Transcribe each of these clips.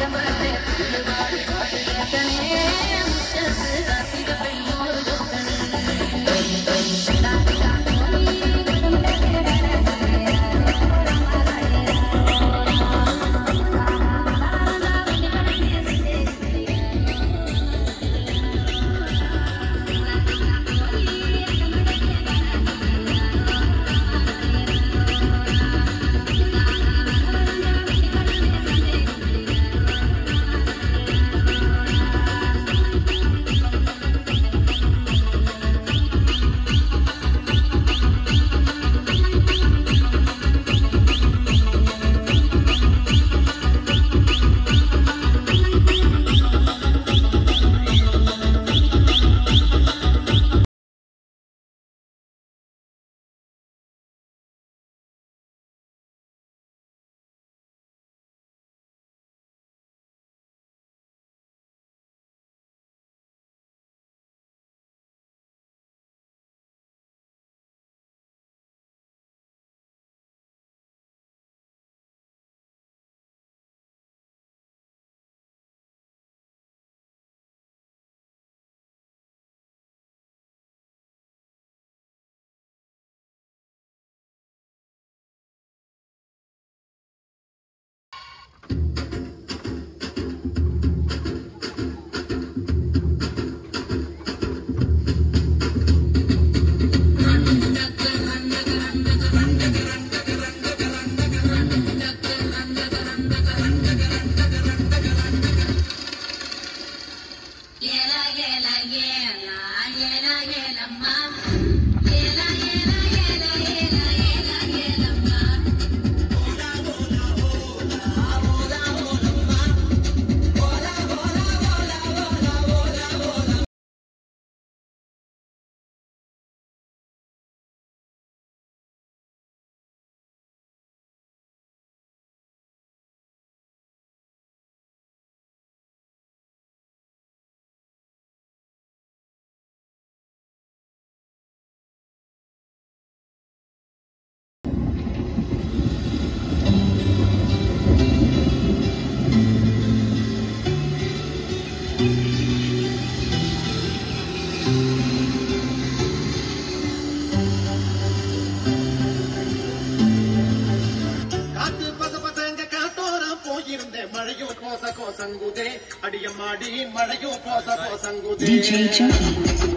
காத்து பச பசங்க காத்தோரம் போயிருந்தேன் மழையோ கோச கோசங்குதே அடியம்மாடி மழையோ கோச கோசங்குதே DJ Junkie.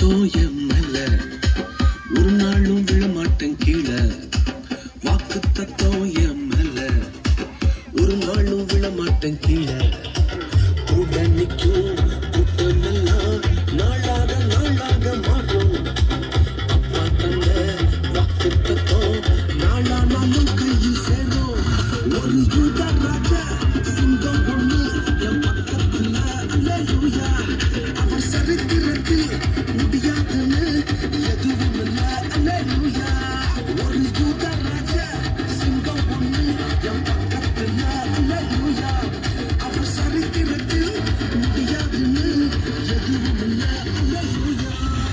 தத்தம் என் மேல ஒரு நாளும் விழமாட்டேன் கீழே வாக்கு தத்தம் என் மேல ஒரு நாளும் விழமாட்டேன் கீழே கூட நிற்கும் கூட்டமெல்லாம் நாளாக நாளாக மாறும் அப்பா தந்த வாக்கு தத்தம் நாளானாலும் கையில் சேரும் ஒரு யூத ராஜா சிங்கம் ஒண்ணு என் பக்கத்துல அல்லேலூயா அவர் சரித்திரத்தில் முடியாதுன்னு எதுவும் இல்ல அல்லேலூயா ஒரு யூத ராஜா சிங்கம் ஒண்ணு என் பக்கத்துல அல்லேலூயா அவர் சரித்திரத்தில் முடியாதுன்னு எதுவும் இல்ல அல்லேலூயா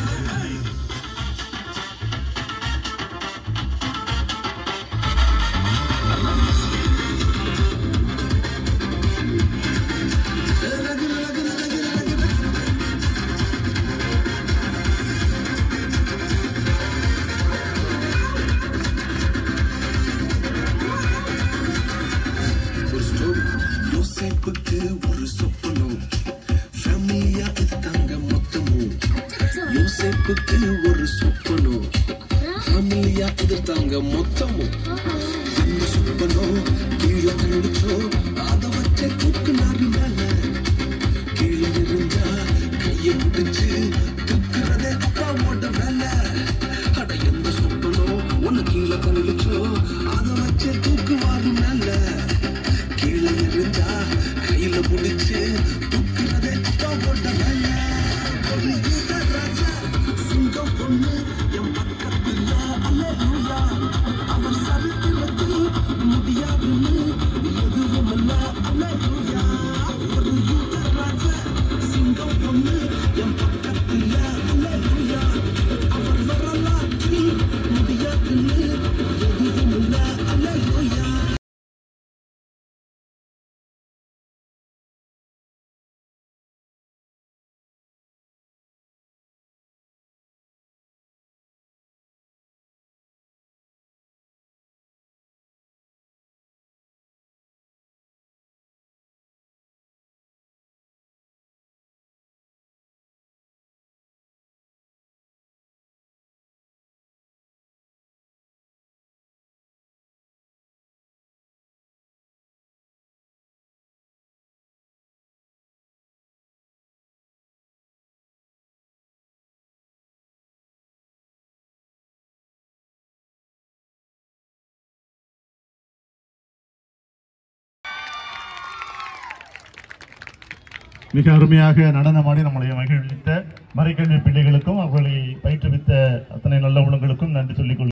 ஒரு ஸ்டோரி யோசேப்புக்கு ஒரு சொப்பனம் ஃபேமிலியா இருந்தாங்க மொத்தமும் யோசேப்புக்கு ஒரு சொப்பனம் ஃபேமிலியா இருந்தாங்க மொத்தமும் என்ன சொப்பனம் கீழே கண்டுச்சோ அதை வச்ச தூக்குனாரு மேல கீழே இருந்தா கையை பிடிச்சு தூக்குறதே அப்பாவோட வேலை அட எந்த சொப்பனம் உன்னை கீழே கண்டுச்சோ அதை வச்ச தூக்குவாரு மேல கீழே இருந்தா கையில பிடிச்சு தூக்குறதே அப்பாவோட வேலை ஒரு யூத ராஜா சிங்கம் பொண்ணு என் பக்கத்துல அல்லேலூயா அவர் சரித்திரத்தில் முடியாதுன்னு எதுவும் இல்ல அல்லேலூயா ஒரு யூத ராஜா சிங்கம் பொண்ணு என் பக்கத்துல அல்லேலூயா அவர் வரலாற்றில் முடியாதுன்னு எதுவும் இல்ல அல்லேலூயா மிக அருமையாக நடனமாடி நம்மளை மகிழ்வித்த மறைக்கல்வி பிள்ளைகளுக்கும் அவர்களை பயிற்றுவித்த அத்தனை நல்ல உள்ளங்களுக்கும் நன்றி சொல்லிக் கொள்கிறேன்